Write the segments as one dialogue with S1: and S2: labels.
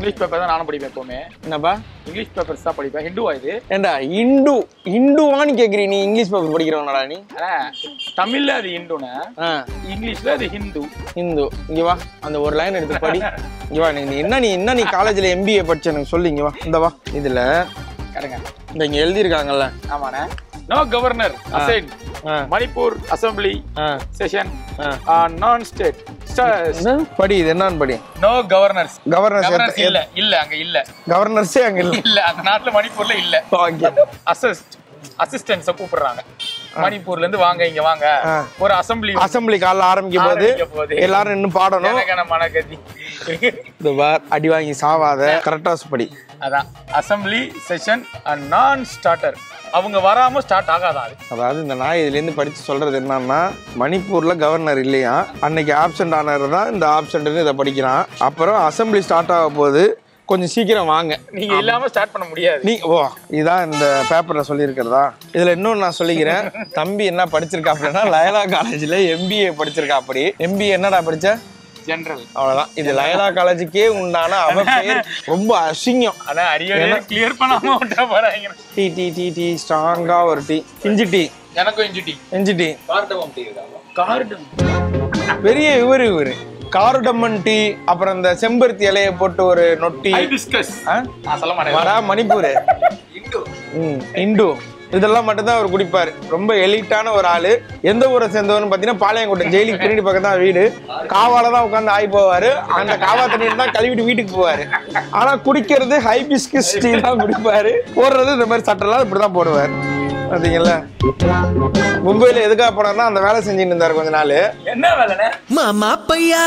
S1: English paper தான் நானும் படிப்பேன் எப்பவுமே
S2: என்னப்பா
S1: இங்கிலீஷ் பேப்பர்ஸ் தான் படிப்பேன் ஹிந்துவா இது
S2: ஏண்டா இந்து இந்துவான்னு கேக்குறீ நீ இங்கிலீஷ் பேப்பர் படிக்கிறவனடா நீ
S1: ஆனா தமிழ்ல அது ஹிந்துனா
S2: ஆ
S1: இங்கிலீஷ்ல அது ஹிந்து
S2: இந்து இங்க வா அந்த ஒரு லைன் எடுத்து படி இங்க வா நீ நீ என்ன நீ என்ன நீ காலேஜ்ல எம்பிஏ படிச்ச எனக்கு சொல்லு இங்க வா இந்த வா இதுல
S1: கடங்க
S2: இந்த இங்க எழுதியிருக்காங்கல்ல
S1: ஆமாண்ணே no governor assign
S2: ah
S1: Manipur assembly
S2: ah
S1: session
S2: ah.
S1: நான் ஸ்டேட்
S2: என்ன? படி இது என்னன்னு படி
S1: நோ கவர்னர்ஸ்
S2: கவர்னர்
S1: கவர்னர்ஸ் இல்ல இல்ல அங்க இல்ல
S2: கவர்னர்ஸே அங்க இல்ல
S1: இல்ல அந்த நாட்டுல மணிப்பூர்ல இல்ல
S2: ஓகே
S1: அசிஸ்ட் அசிஸ்டன்ஸ கூப்பிடுறாங்க மணிப்பூர்ல இருந்து வாங்க இங்க வாங்க
S2: ஆ.
S1: ஒரு அசம்பிளி
S2: அசம்பிளி காலைல ஆரம்பிக்கும் போது
S1: ஆரம்பிக்க போகுது.
S2: எல்லாரும் இன்னும் பாடணும்
S1: ஜனகன மனகதி
S2: இந்த பார் அடி வாங்கி சாவாத கரெக்டா படி
S1: அதான் assembly session and non starter அவங்க வராம ஸ்டார்ட் ஆகாதான் அது
S2: அதாவது இந்த நாய் இதுல இருந்து படிச்சு சொல்றது என்னன்னா மணிப்பூர்ல கவர்னர் இல்லையா அன்னைக்கு ஆப்சென்ட் ஆனவர் தான் இந்த ஆப்சென்ட்னு இதை படிக்கிறான் அப்புறம் அசம்பிளி ஸ்டார்ட் ஆக போது கொஞ்சம் சீக்கிரம் வாங்க
S1: நீங்க இல்லாம ஸ்டார்ட் பண்ண முடியாது
S2: நீ ஓ இதான் இந்த பேப்பர்ல சொல்லியிருக்கிறதா இதுல இன்னொன்று நான் சொல்லிக்கிறேன் தம்பி என்ன படிச்சிருக்கா அப்படின்னா லயலா காலேஜ்ல எம்பிஏ படிச்சிருக்கா அப்படி எம்பிஏ என்னடா படிச்ச
S1: ஜெனரல்
S2: அவ்வளவுதான் இது லயலா காலேஜுக்கே உண்டான அவ பேர் ரொம்ப அசிங்கம்
S1: ஆனா அரியரே கிளியர் பண்ணாம விட்டா போறாங்க
S2: டீ டீ டீ டீ ஸ்ட்ராங்கா ஒரு டீ இஞ்சி டீ
S1: எனக்கும் இஞ்சி டீ
S2: இஞ்சி டீ
S1: கார்டமம் டீ கார்டம்
S2: பெரிய இவரு இவரு காருடம்மன் டீ அப்புறம் இந்த செம்பருத்தி இலைய போட்டு ஒரு நொட்டி
S1: ஹைபிஸ்கஸ்
S2: ஆ?
S1: நான் சொல்ல மாட்டேன்
S2: வரா மணிப்பூர் ம் இண்டு இதெல்லாம் மட்டும்தான் அவர் குடிப்பாரு ரொம்ப எலிட்டான ஒரு ஆளு எந்த ஊரை சேர்ந்தவர்னு பாத்தீங்கன்னா பாளையங்கோட்டை ஜெயிலுக்கு பின்னாடி பக்கம் தான் வீடு காவால தான் உட்காந்து ஆய் போவாரு அந்த காவா தண்ணியில தான் கழுவிட்டு வீட்டுக்கு போவாரு ஆனா குடிக்கிறது ஹைபிஸ்கஸ் டீ தான் குடிப்பாரு போடுறது இந்த மாதிரி சட்டெல்லாம் இப்படிதான் போடுவார் பாத்தீங்கல்ல மும்பைல எதுக்காக போனார்னா அந்த வேலை செஞ்சுட்டு இருந்தாரு கொஞ்ச நாள்
S1: என்ன வேலைண்ணே
S3: மாமா பையா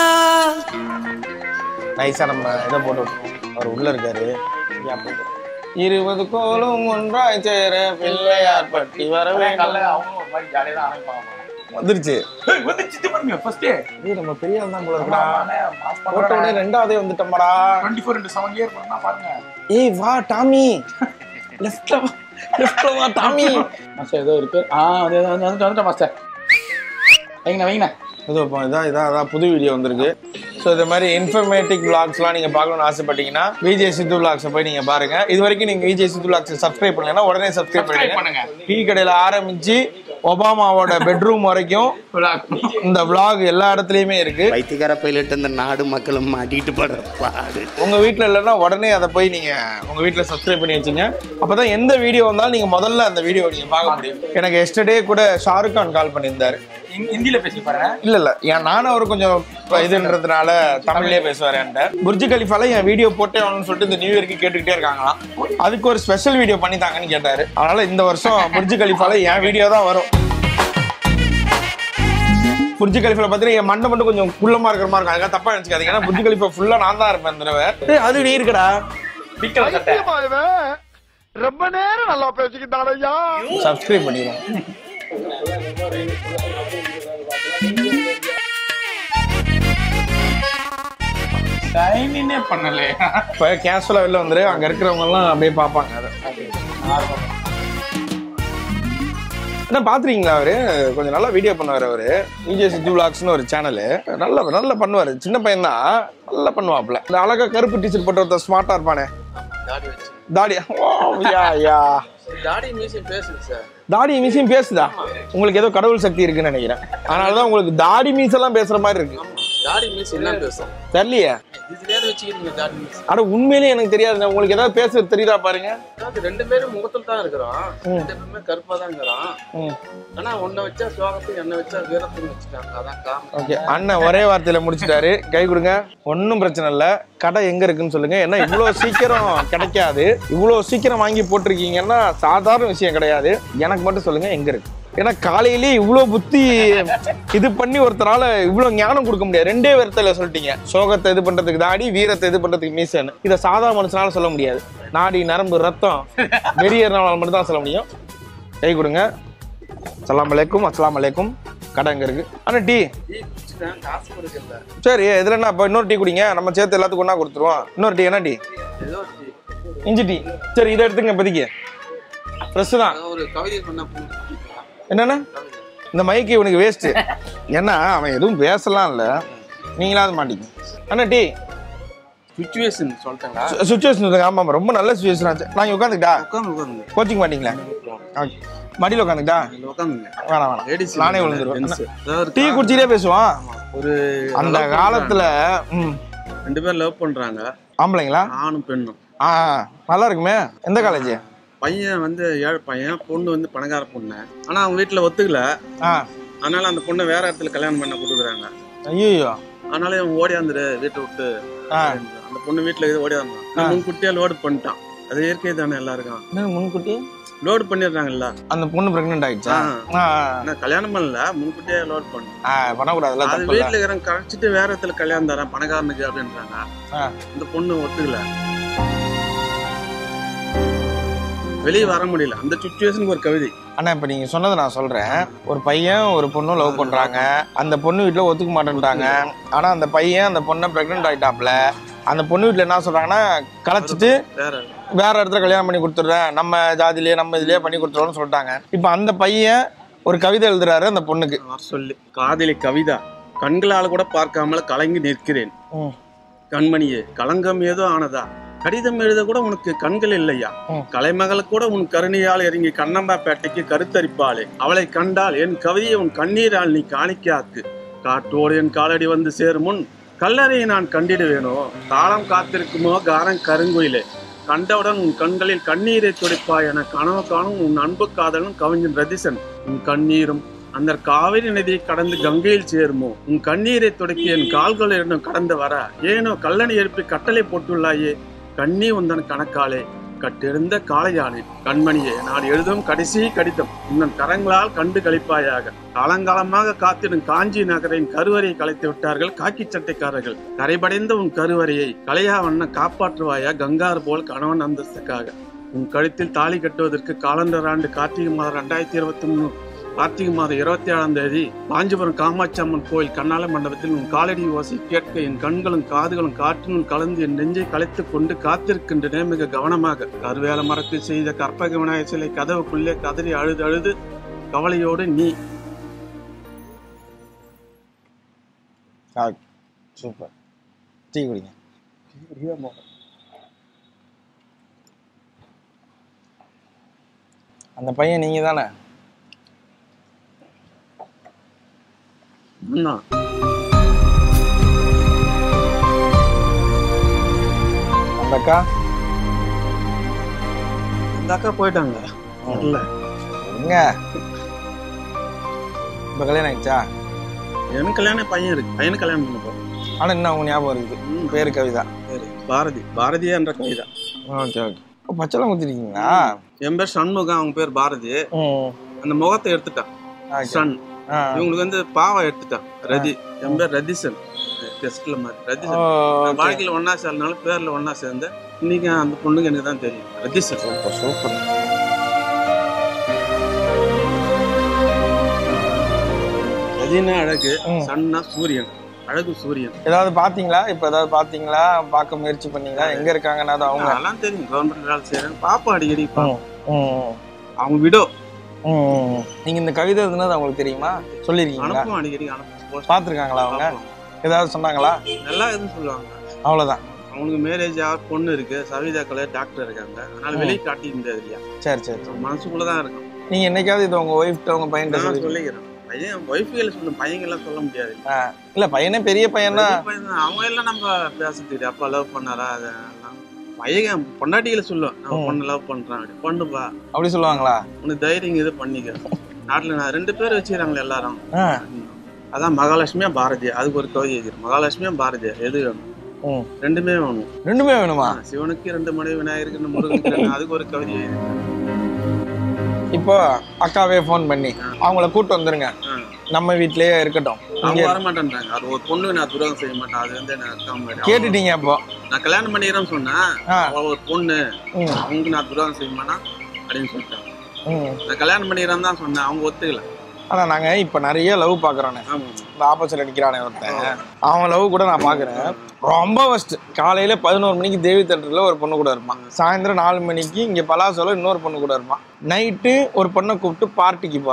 S2: நைஸா நம்ம இதை போட்டு விட்டுருவோம் அவர் உள்ள இருக்காரு இருபது கோலும் ஒன்றாய் சேர பிள்ளையார் பட்டி வர
S1: காலைல அவங்களும் ஒரு மாதிரி ஜாலியா தான் ஆரம்பிப்பாங்க
S2: வந்துருச்சு
S1: வந்து சித்து பண்ணுங்க ஃபர்ஸ்ட்
S2: ஏய் நம்ம பெரிய ஆள் தான் போல இருக்கா போட்ட உடனே ரெண்டாவதே வந்துட்டோம்டா
S1: twenty four into seven year பண்ணா பாருங்க
S2: ஏய் வா டாமி லெஃப்ட்ல வா லெஃப்ட்ல வா டாமி
S1: மாஸ்டர் ஏதோ இருக்கு ஆ அது அது வந்து வந்துட்டேன் மாஸ்டர் வைங்கண்ணா வைங்கண்ணா
S2: இது இப்போ இதான் இதான் அதான் புது வீடியோ வந்திருக்கு ஸோ இந்த மாதிரி இன்ஃபர்மேட்டிக் விளாக்ஸ்லாம் நீங்கள் பார்க்கணும்னு ஆசைப்பட்டீங்கன்னா விஜய் சித்து விளாக்ஸை போய் நீங்கள் பாருங்க இது வரைக்கும் நீங்கள் விஜய் சித்து விளாக்ஸை சப்ஸ்கிரைப் பண்ணலைன்னா உடனே சப்ஸ்கிரைப்
S1: Subscribe
S2: பண்ணுங்க
S1: பண்ணுங்க.
S2: டீ கடையில் ஆரம்பிச்சு ஒபாமாவோட பெட்ரூம் வரைக்கும் இந்த vlog எல்லா இடத்துலையுமே இருக்கு
S3: வைத்தியக்கார பைலட் இந்த நாடு மக்களும் மாட்டிட்டு படுற பாடு
S2: உங்க வீட்ல இல்லைன்னா உடனே அதை போய் நீங்க உங்க வீட்ல சப்ஸ்கிரைப் பண்ணி வச்சுங்க அப்பதான் எந்த வீடியோ வந்தாலும் நீங்க முதல்ல அந்த வீடியோ நீங்க பார்க்க முடியும் எனக்கு எஸ்டர்டே கூட ஷாருக் கான் கால் பண்ணியிருந்தாரு
S1: ஹிந்தியில பேசி பாருங்க
S2: இல்ல இல்ல ஏன் நானும் அவர் கொஞ்சம் இப்ப இதுன்றதுனால தமிழ்லயே பேசுவாரு என்கிட்ட புர்ஜ் கலிஃபால என் வீடியோ போட்டே ஆகணும்னு சொல்லிட்டு இந்த நியூ இயர்க்கு கேட்டுக்கிட்டே இருக்காங்களாம் அதுக்கு ஒரு ஸ்பெஷல் வீடியோ பண்ணி தாங்கன்னு கேட்டாரு அதனால இந்த வருஷம் புர்ஜ் கலிஃபால என் வீடியோ தான் வரும் புர்ஜ் கலிஃபால பார்த்தீங்கன்னா என் மண்டை மட்டும் கொஞ்சம் குள்ளமா இருக்கிற மாதிரி இருக்கும் அதுக்காக தப்பா நினைச்சுக்காதீங்க ஏன்னா புர்ஜ் கலிஃபா ஃபுல்லா நான் தான் இருப்பேன் இந்த தடவை ஏய், அது நீ இருக்கடா
S1: பிக்கல சட்டை
S4: ரொம்ப நேரம் நல்லா பேசிக்கிட்டான் ஐயா
S2: சப்ஸ்கிரைப் பண்ணிடுவோம்
S1: டைமினே பண்ணலே
S2: இப்போ கேஷுவலாக வெளில வந்துரு அங்கே இருக்கிறவங்க எல்லாம் அப்படியே பார்ப்பாங்க அதை என்ன பார்த்துருக்கீங்களா அவரு கொஞ்சம் நல்லா வீடியோ பண்ணுவார் அவரு விஜய் சித்து விளாக்ஸ்னு ஒரு சேனலு நல்லா நல்லா பண்ணுவார் சின்ன பையன் தான் நல்லா பண்ணுவாப்புல இந்த அழகா கருப்பு டீச்சர் போட்டு ஒருத்தர் ஸ்மார்ட்டாக இருப்பானே தாடி ஓ யா யா
S5: தாடி மியூசியம் பேசுது சார்
S2: தாடி மீசையும் பேசுதா உங்களுக்கு ஏதோ கடவுள் சக்தி இருக்குன்னு நினைக்கிறேன் அதனால தான் உங்களுக்கு தாடி மீசெல்லாம் பேசுற மாதிரி இருக்கு
S5: தாடி மியூசியம் என்ன பேசும்
S2: தெரியலையே
S5: இதுலயாவது வச்சுக்கிறீங்க தாடி மியூசியம்
S2: ஆனா உண்மையிலேயே எனக்கு தெரியாது உங்களுக்கு ஏதாவது பேசுறது தெரியுதா பாருங்க
S5: அதாவது ரெண்டு பேரும் முகத்தில் தான் இருக்கிறோம் ரெண்டு பேருமே கருப்பா தான் இருக்கிறோம்
S2: ம்
S5: ஆனா உன்னை வச்சா சுவாகத்தையும் என்னை வச்சா வீரத்தையும் வச்சுட்டாங்க அதான் காரணம்
S2: ஓகே அண்ணன் ஒரே வார்த்தையில முடிச்சிட்டாரு கை கொடுங்க ஒன்றும் பிரச்சனை இல்லை கடை எங்க இருக்குன்னு சொல்லுங்க ஏன்னா இவ்வளோ சீக்கிரம் கிடைக்காது இவ்வளோ சீக்கிரம் வாங்கி போட்டிருக்கீங்கன்னா சாதாரண விஷயம் கிடையாது எனக்கு மட்டும் சொல்லுங்க எங்க இருக்கு ஏன்னா காலையிலேயே இவ்வளோ புத்தி இது பண்ணி ஒருத்தரால இவ்வளோ ஞானம் கொடுக்க முடியாது ரெண்டே வார்த்தையில சொல்லிட்டீங்க சோகத்தை இது பண்றதுக்கு தாடி வீரத்தை இது பண்றதுக்கு மீசன் இதை சாதாரண மனுஷனால சொல்ல முடியாது நாடி நரம்பு ரத்தம் வெறியறனால மட்டும் தான் சொல்ல முடியும் கை கொடுங்க அஸ்ஸலாமு அலைக்கும் அஸ்ஸலாமு அலைக்கும் கடை எங்க இருக்கு அண்ணா டீ
S5: டீ குடிச்சுட்டேன் காசு கொடுக்கல
S2: சரி எதுல என்ன இப்போ இன்னொரு டீ குடிங்க நம்ம சேர்த்து எல்லாத்துக்கும் ஒன்றா கொடுத்துருவோம் இன்னொரு டீ என்ன டீ
S5: ஏதோ ஒரு டீ
S2: இஞ்சி டீ சரி இதை எடுத்துங்க இப்போதைக்கு ஃப்ரெஷ்ஷு தான்
S5: ஏதோ ஒரு கவிதை பண்ண புரிஞ்சுக்கலாம்
S2: என்னண்ணா இந்த மைக்கு இவனுக்கு வேஸ்ட்டு ஏன்னா அவன் எதுவும் பேசலாம் இல்லை நீங்களாவது மாட்டிங்க அண்ணா டீ
S5: சுச்சுவேஷன் சொல்லிட்டேங்களா
S2: சுச்சுவேஷன் ஆமாம் ரொம்ப நல்ல சுச்சுவேஷன் ஆச்சு நான் உட்காந்துக்கிட்டா
S5: உட்காந்து உட்காந்துங்க
S2: கோச்சிங் மாட்டீங்களா ஓகே மடியில் உட்காந்துக்கிட்டா
S5: இதுல உட்காந்துங்க
S2: வேணாம் வேணாம்
S5: லேடிஸ்
S2: நானே விழுந்துருவேன்
S5: அதாவது
S2: டீ குடிச்சிட்டே பேசுவோம்
S5: ஒரு
S2: அந்த
S5: love
S2: காலத்துல ம்
S5: பண்றாங்க. ரெண்டு பேரும் லவ் பண்றாங்க
S2: ஆம்பளைங்களா
S5: ஆணும் பெண்ணும்
S2: ஆ நல்லா இருக்குமே எந்த காலேஜ்
S5: பையன் வந்து ஏழை பையன் பொண்ணு வந்து பணக்கார பொண்ணு ஆனா அவங்க வீட்டுல ஒத்துக்கல
S2: ஆ
S5: அதனால அந்த பொண்ணை வேற இடத்துல கல்யாணம் பண்ண கொடுக்குறாங்க
S2: ஐயோ
S5: அதனால இவன் ஓடியாந்துரு வீட்டை விட்டு
S2: ஆ
S5: அந்த பொண்ணு வீட்டுல இது ஓடியாந்தான் முன்கூட்டியே லோடு பண்ணிட்டான் அது இயற்கை தானே எல்லாருக்கும்
S2: என்ன முன்கூட்டி
S5: லோடு பண்ணிடுறாங்கல்ல
S2: அந்த பொண்ணு பிரெக்னென்ட் ஆயிடுச்சா
S5: ஆ.
S2: ஆ
S5: ஆனா கல்யாணம் பண்ணல முன்கூட்டியே லோட் பண்ணோம்
S2: ஆ பண்ணக்கூடாதுல்ல
S5: அது
S2: தப்பு இல்ல
S5: வீட்டுல இருக்கிறவங்க கரைச்சிட்டு வேற இடத்துல கல்யாணம் தரேன் பணக்காரனுக்கு அப்படின்றாங்க
S2: ஆ.
S5: இந்த பொண்ணு ஒத்துக்கல வெளியே வர முடியல அந்த சுச்சுவேஷனுக்கு ஒரு கவிதை
S2: அண்ணா இப்ப நீங்க சொன்னதை நான் சொல்றேன் ஒரு பையன் ஒரு பொண்ணும் லவ் பண்றாங்க அந்த பொண்ணு வீட்டுல ஒத்துக்க மாட்டேன்ட்டாங்க ஆனா அந்த பையன் அந்த பொண்ணை பிரெக்னென்ட் ஆயிட்டாப்ல அந்த பொண்ணு வீட்டுல என்ன சொல்றாங்கன்னா கலைச்சிட்டு
S5: வேற
S2: வேற இடத்துல கல்யாணம் பண்ணி கொடுத்துட்றேன் நம்ம ஜாதியிலேயே நம்ம இதுலயே பண்ணி கொடுத்துருவோம்னு சொல்லிட்டாங்க இப்போ அந்த பையன் ஒரு கவிதை எழுதுறாரு அந்த பொண்ணுக்கு
S5: வர சொல்லி காதலி கவிதா கண்களால் கூட பார்க்காமல் கலங்கி நிற்கிறேன்
S2: ம்.
S5: கண்மணியே களங்கம் ஏதோ ஆனதா கடிதம் எழுத கூட உனக்கு கண்கள் இல்லையா
S2: ம்.
S5: கலைமகள் கூட உன் கருணையால் இறங்கி கண்ணம்பாப்பேட்டைக்கு கருத்தரிப்பாளே அவளை கண்டால் என் கவிதையை உன் கண்ணீரால் நீ காணிக்காக்கு காற்றோடு என் காலடி வந்து சேரும் முன் கல்லறையை நான் கண்டிடுவேனோ காலம் காத்திருக்குமோ காரம் கருங்குயிலே கண்டவுடன் உன் கண்களில் கண்ணீரை துடைப்பாய் என கனவு காணும் உன் அன்பு காதலன் கவிஞன் ரதிசன் உன் கண்ணீரும் அந்த காவிரி நதியை கடந்து கங்கையில் சேருமோ உன் கண்ணீரை துடைக்கி என் கால்களிடம் கடந்து வர ஏனோ கல்லணை எழுப்பி கட்டளை போட்டுள்ளாயே கண்ணி உந்தன் கணக்காலே கட்டிருந்த காளையானே கண்மணியே நான் எழுதும் கடைசி கடிதம் உன்னன் கரங்களால் கண்டு கழிப்பாயாக காலங்காலமாக காத்திடும் காஞ்சி நகரின் கருவறையை கலைத்து விட்டார்கள் காக்கி சட்டைக்காரர்கள் கரைபடைந்த உன் கருவறையை கலையா வண்ண காப்பாற்றுவாயா கங்கார் போல் கணவன் அந்தஸ்துக்காக உன் கழுத்தில் தாலி கட்டுவதற்கு காலண்டர் ஆண்டு கார்த்திகை மாதம் ரெண்டாயிரத்தி இருபத்தி மூணு கார்த்திகை மாதம் இருபத்தி ஏழாம் தேதி காஞ்சிபுரம் காமாட்சி அம்மன் கோயில் கண்ணால மண்டபத்தில் உன் காலடி ஓசை கேட்க என் கண்களும் காதுகளும் காற்றினும் கலந்து என் நெஞ்சை கலைத்துக் கொண்டு காத்திருக்கின்றன மிக கவனமாக கருவேல மரத்தில் செய்த கற்பக விநாயகர் சிலை கதவுக்குள்ளே கதறி அழுது அழுது கவலையோடு நீ
S2: சூப்பர் டீ குடிங்க அந்த பையன் நீங்க தானே
S5: அண்ணா,
S2: அந்த அக்கா
S5: இந்த அக்கா போயிட்டாங்க இல்ல
S2: எங்க இப்ப கல்யாணம் ஆயிடுச்சா
S5: எனக்கு கல்யாணம் பையன் இருக்கு பையனுக்கு கல்யாணம் பண்ண போறோம்
S2: ஆனா என்ன அவங்க ஞாபகம் இருக்குது
S5: ம்,
S2: பேரு கவிதா
S5: சரி. பாரதி பாரதியா என்ற கவிதா
S2: ஓகே ஓகே பச்சளம் ஊத்திருக்கீங்களா
S5: என் பேர் சண்முகம் அவங்க பேர் பாரதி
S2: ம்
S5: அந்த முகத்தை எடுத்துட்டான்
S2: ஓகே.
S5: சன்
S2: ஆ.
S5: இவங்களுக்கு வந்து பாவா எடுத்துட்டான் ரதி என் பேர் ரதிசன் டெஸ்ட்ல மாதிரி
S2: ஓ,
S5: ரதிசன் நான்
S2: ஓகே.
S5: வாழ்க்கையில ஒன்னா சேர்ந்தனால பேர்ல ஒன்னா சேர்ந்து இன்னைக்கு அந்த பொண்ணுக்கு எனக்கு தான் தெரியும் ரதிசன்
S2: சூப்பர் சூப்பர்
S5: ரதினா அழகு
S2: ம்.
S5: சன்னா சூரியன் அழகு சூரியன்
S2: ஏதாவது பாத்தீங்களா இப்ப ஏதாவது பாத்தீங்களா பார்க்க முயற்சி பண்ணீங்களா எங்க இருக்காங்கன்னா அது அவங்க
S5: அதெல்லாம் தெரியும் கவர்மெண்ட் வேலை செய்யறேன் பாப்பா அடிக்கடி பாப்போம்.
S2: ம்,
S5: அவங்க விடோ
S2: ம், ம். நீங்க இந்த கவிதை எழுதுனது அவங்களுக்கு தெரியுமா சொல்லிருக்கீங்களா
S5: அனுப்பும் அடிக்கடி அனுப்பும்
S2: பாத்திருக்காங்களா அவங்க
S5: பார்ப்போம்.
S2: ஏதாவது சொன்னாங்களா
S5: நல்லா எதுவும் சொல்லுவாங்க
S2: அவ்வளவுதான்
S5: அவனுக்கு மேரேஜ் ஆக பொண்ணு இருக்கு சவிதா கலை டாக்டர் இருக்காங்க அதனால வெளியே காட்டிக்க முடியாது இல்லையா
S2: சரி சரி சரி.
S5: மனசுக்குள்ளதான் இருக்கும்
S2: நீங்க என்னைக்காவது இது உங்க ஒய்ஃப்ட்ட உங்க பையன்
S5: நான்
S2: சொல்லி
S5: சொல்லிக்கிறேன் பையன் ஒய்ஃபுகளை சொல்ல பையங்கெல்லாம் சொல்ல முடியாது
S2: இல்ல பையனே பெரிய பையனா
S5: பெரிய பையன் தான். அவங்க எல்லாம் நம்ம பேச தெரியும் அப்பா லவ் பண்ணாரா அதெல்லாம் பையன் பொண்டாட்டிகளை சொல்லும் நம்ம
S2: ம்.
S5: பொண்ணு லவ் பண்றான் அப்படி பொண்ணுப்பா
S2: அப்படி சொல்லுவாங்களா
S5: உனக்கு தைரியம் இது பண்ணிக்க நாட்டுல நான் ரெண்டு பேர் வச்சுக்கிறாங்களே எல்லாரும்
S2: ஆ.
S5: அதான் மகாலட்சுமியா பாரதியா அதுக்கு ஒரு கவிதை எழுதிரு மகாலட்சுமியா பாரதியா எது வேணும்
S2: ம்.
S5: ரெண்டுமே வேணும்
S2: ரெண்டுமே வேணுமா
S5: ஆ, சிவனுக்கு ரெண்டு மனைவி விநாயகருக்கு ரெண்டு முருகனுக்கு ரெண்டு அதுக்கு ஒரு கவிதை எழுதி
S2: இப்போ அக்காவே ஃபோன் பண்ணி அவங்கள கூட்டு வந்துருங்க நம்ம வீட்லயே இருக்கட்டும்
S5: அவங்க
S2: இங்க
S5: வர மாட்டேன்றாங்க அது ஒரு பொண்ணு நான் துரோகம் செய்ய மாட்டேன் அது வந்து எனக்கு அக்கா மாதிரி.
S2: கேட்டுட்டீங்க அப்போ
S5: நான் கல்யாணம் பண்ணிக்கிறேன்னு சொன்னேன்
S2: ஆ.
S5: அவ ஒரு பொண்ணு
S2: ம்,
S5: அவங்க நான் துரோகம் செய்ய மாட்டேன் அப்படின்னு சொல்லிட்டாங்க
S2: ம்.
S5: நான் கல்யாணம் பண்ணிக்கிறேன்னு தான் சொன்னேன் அவங்க ஒத்துக்கல
S2: ஆனா நாங்க இப்ப நிறைய லவ் பாக்குறோண்ணே
S5: ஆமா
S2: இந்த ஆப்போசிட் அடிக்கிறானே ஒருத்தன் அவன் லவ் கூட நான் பாக்குறேன் ரொம்ப ஃபர்ஸ்ட் காலையில பதினோரு மணிக்கு தேவி தேட்டர்ல ஒரு பொண்ணு கூட இருப்பான் சாயந்தரம் நாலு மணிக்கு இங்க பலாசோல இன்னொரு பொண்ணு கூட இருப்பான் நைட்டு ஒரு பொண்ணை கூப்பிட்டு பார்ட்டிக்கு போறான்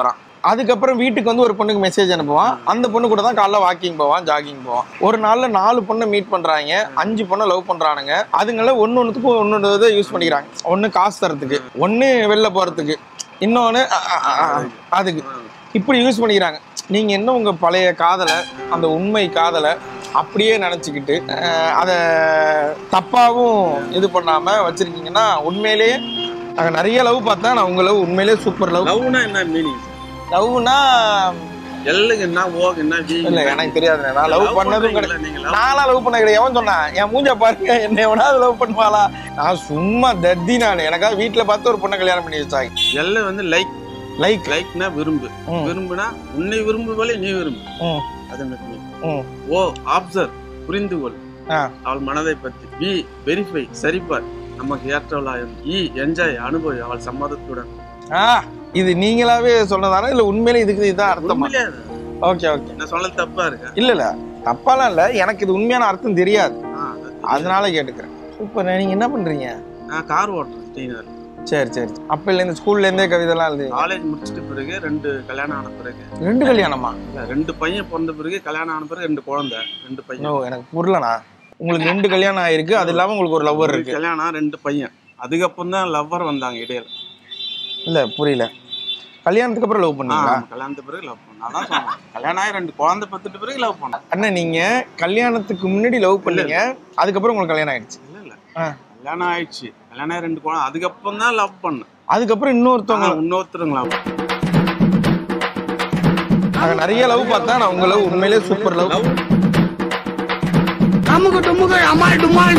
S2: அதுக்கப்புறம் வீட்டுக்கு வந்து ஒரு பொண்ணுக்கு மெசேஜ் அனுப்புவான் அந்த பொண்ணு கூட தான் காலைல வாக்கிங் போவான் ஜாகிங் போவான் ஒரு நாள்ல நாலு பொண்ணை மீட் பண்றாங்க அஞ்சு பொண்ணை லவ் பண்றானுங்க அதுங்கள ஒன்னு ஒன்றுத்துக்கும் ஒன்னு இதை யூஸ் பண்ணிக்கிறாங்க ஒன்னு காசு தரத்துக்கு ஒன்னு வெளில போறதுக்கு இன்னொன்னு அ, அ, அ, அ, அதுக்கு இப்படி யூஸ் பண்ணிக்கிறாங்க நீங்க என்ன உங்க பழைய காதலை அந்த உண்மை காதலை அப்படியே நினச்சிக்கிட்டு அதை தப்பாவும் இது பண்ணாம வச்சிருக்கீங்கன்னா உண்மையிலேயே நாங்கள் நிறைய லவ் பார்த்தா நான் உங்க லவ் உண்மையிலேயே சூப்பர் லவ்
S5: லவ்னா என்ன மீனிங்
S2: லவ்னா
S5: எல்லுக்கு என்ன ஓக்கு என்ன வீ
S2: இல்ல எனக்கு தெரியாது நான் லவ் பண்ணதும் கிடையாது
S5: நீங்க love
S2: நானா லவ் பண்ண கிடையாது எவன் சொன்னான் என் மூஞ்ச பாருங்க என்ன எவனாவது லவ் பண்ணுவாளா நான் சும்மா தத்தி நான் எனக்காக வீட்டுல பார்த்து ஒரு பொண்ணை கல்யாணம் பண்ணி வச்சாங்க
S5: எல்ல வந்து லைக்
S2: லைக்
S5: லைக்னா விரும்பு
S2: ம்.
S5: விரும்புனா உன்னை விரும்புவதை நீ விரும்பு
S2: ம்
S5: அது mean.
S2: ம்
S5: ஓ ஆப்சர்வ் புரிந்து கொள்
S2: ஆ
S5: அவள் மனதை பற்றி பி வெரிஃபை சரிபார் நமக்கு ஏற்றவளா இ என்ஜாய் அனுபவி அவள் சம்மதத்துடன்
S2: ஆ இது நீங்களாவே சொன்னதானே இல்ல உண்மையிலே இதுக்கு இதுதான் அர்த்தமா
S5: உண்மையிலே அது.
S2: ஓகே ஓகே
S5: என்ன சொல்ல தப்பா இருக்கு
S2: இல்ல இல்ல தப்பாலாம் இல்ல எனக்கு இது உண்மையான அர்த்தம் தெரியாது
S5: ஆ, அது-
S2: அதனால கேட்டுக்கிறேன் சூப்பர் நீங்க என்ன பண்றீங்க
S5: நான் கார் ஓட்டுறேன் டீனர்
S2: சரி சரி அப்ப இருந்து ஸ்கூல்ல இருந்தே கவிதைலாம் எழுதி
S5: காலேஜ் முடிச்சிட்ட பிறகு ரெண்டு கல்யாணம் ஆன பிறகு
S2: ரெண்டு கல்யாணமா
S5: இல்ல ரெண்டு பையன் பிறந்த பிறகு கல்யாணம் ஆன பிறகு ரெண்டு குழந்தை ரெண்டு
S2: ஓ
S5: பையன்
S2: எனக்கு புரியலண்ணா உங்களுக்கு ரெண்டு கல்யாணம் ஆயிருக்கு அது இல்லாம உங்களுக்கு ஒரு லவ்வர்
S5: ஒரு
S2: இருக்கு
S5: கல்யாணம் ரெண்டு பையன் அதுக்கப்புறம் தான் லவ்வர் வந்தாங்க இடையில
S2: இல்ல புரியல கல்யாணத்துக்கு அப்புறம் லவ்
S5: ஆ,
S2: பண்ணீங்களா
S5: கல்யாணத்துக்கு பிறகு லவ் பண்ண அதான் சொன்னேன் கல்யாணம் ஆகி ரெண்டு குழந்தை பத்துட்டு பிறகு லவ் பண்ணேன்
S2: அண்ணன் நீங்க கல்யாணத்துக்கு முன்னாடி லவ் பண்ணீங்க அதுக்கப்புறம் உங்களுக்கு கல்யாணம் ஆயிடுச்சு
S5: இல்ல இல்ல
S2: ஆ.
S5: கல்யாணம் ஆயிடுச்சு கல்யாணம் ஆகி ரெண்டு குழந்தை அதுக்கப்புறம் தான் லவ் பண்ணேன்
S2: அதுக்கப்புறம் இன்னொருத்தவங்க
S5: ஆனா இன்னொருத்தருங்களா
S2: நாங்க நிறைய லவ் பார்த்தா நான் உங்க லவ் உண்மையிலேயே சூப்பர் லவ்
S5: லவ்
S4: அமுக டுமுக அமால் டுமால்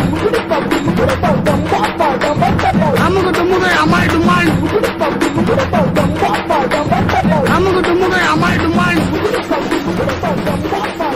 S4: அமுக டுமுக அமால் டுமால் அமுக டுமுக அமால் டுமால்